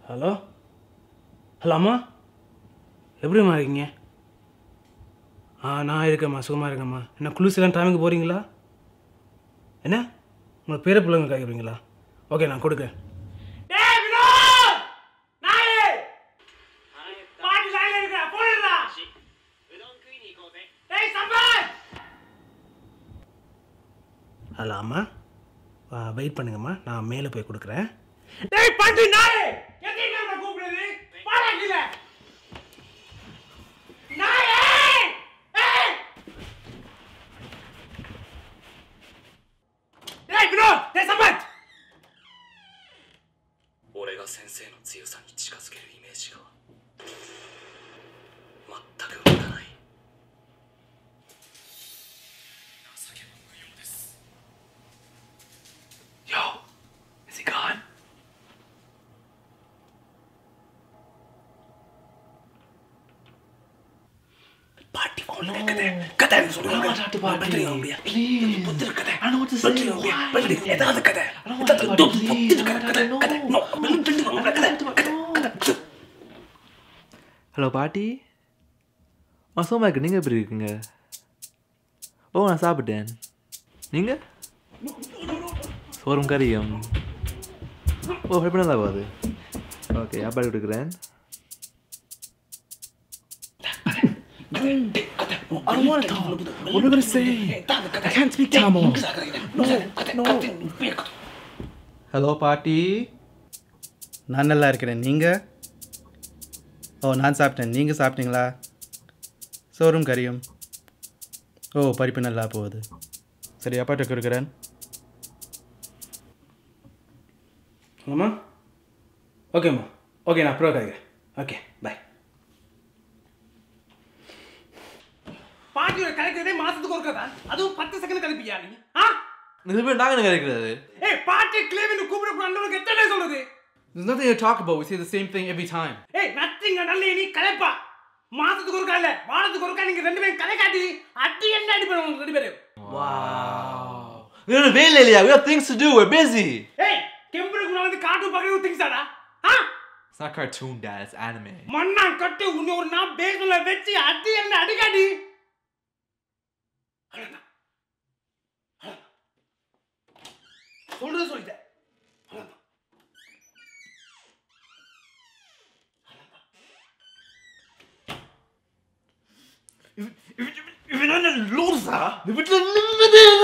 Hello hello அம்மா எப்படிம்மா இருக்கீங்க ஆ நான் இருக்கேம்மா சுகமாக இருக்கேம்மா என்ன குளிர்ச்சிலாம் டைமுக்கு போகிறீங்களா என்ன உங்கள் பேர பிள்ளைங்க கேட்குறீங்களா ஓகே நான் கொடுக்குறேன் ஹலோ அம்மா வெயிட் பண்ணுங்கம்மா நான் மேலே போய் கொடுக்குறேன் டேய் பாண்டி நாயே எங்க என்ன கூப்பிடுறது வாடா கீழ நாயே ஏய் டேய் ப்ரோ டேய் Sampath 俺が先生の強さに近づけるイメージが全く湧かない情けも無用です Yo is he gone? பாட்டி போன்ல கதை கதை சொல்லுங்க பாட்டி ப்ளீஸ் புத்திர கதை I know what to say பாட்டி ஏதாவது கதை ஏதாவது புத்திர கதை கதை கதை நோ கதை கதை கதை ஹலோ பாட்டி ஆ சோமாக்கு நீங்கள் எப்படி இருக்கீங்க ஓ நான் சாப்பிட்டேன் நீங்கள் சோறும் கறியும் ஓ எப்படி நல்லா அது ஓகே அப்பா கொடுக்குறேன் I don't want to talk. What are you going to say? I can't speak Tamil. No, no. Hello பாட்டி நான் நல்லா இருக்கிறேன் நீங்கள் ஓ நான் சாப்பிட்டேன் நீங்கள் சாப்பிட்டீங்களா சோறும் கறியும் ஓ பருப்பு நல்லா போகுது சரி அப்பாட்ட கொடுக்குறேன் அம்மா ஓகேம்மா ஓகே நான் அப்புறம் கதைக்கிறேன் ஓகே பாய் பாட்டியோட கலைக்கிறதே மாசத்துக்கு ஒரு கதை அதுவும் பத்து செகண்ட் கழிப்பியா நீ ஆ இது பேர் நாங்கள் கிடைக்கிறது ஏய் பாட்டி கிளேவின்னு கூப்பிட உனக்கு எத்தனை சொல்லுது There's nothing to talk about. We say the same thing every time. ஏய் நத்திங்க நல்ல நீ கலைப்பா மாசத்துக்கு ஒருக்கா இல்ல வாரத்துக்கு ஒருக்கா நீங்க ரெண்டு பேரும் கலை காட்டி அடி என்ன அடி பண்ணுவோம் ரெண்டு பேரும் Wow. We're in a veil, Lelia. We have things to do. We're busy. ஏய் கெம்பருக்கு நான் வந்து காட்டு பக்கம் திங்ஸாடா ஆ It's not cartoon, Dad. It's anime. மண்ணா கட்டி உன்னை ஒரு நாள் பேஸ்ல வச்சு அடி என்ன அடிக்காடி அவ்வளவுதான். அவ்வளவுதான். சொல்றது சொல்லிட்டேன் அவ்வளவுதான். இவன் என்ன லூசா இவன்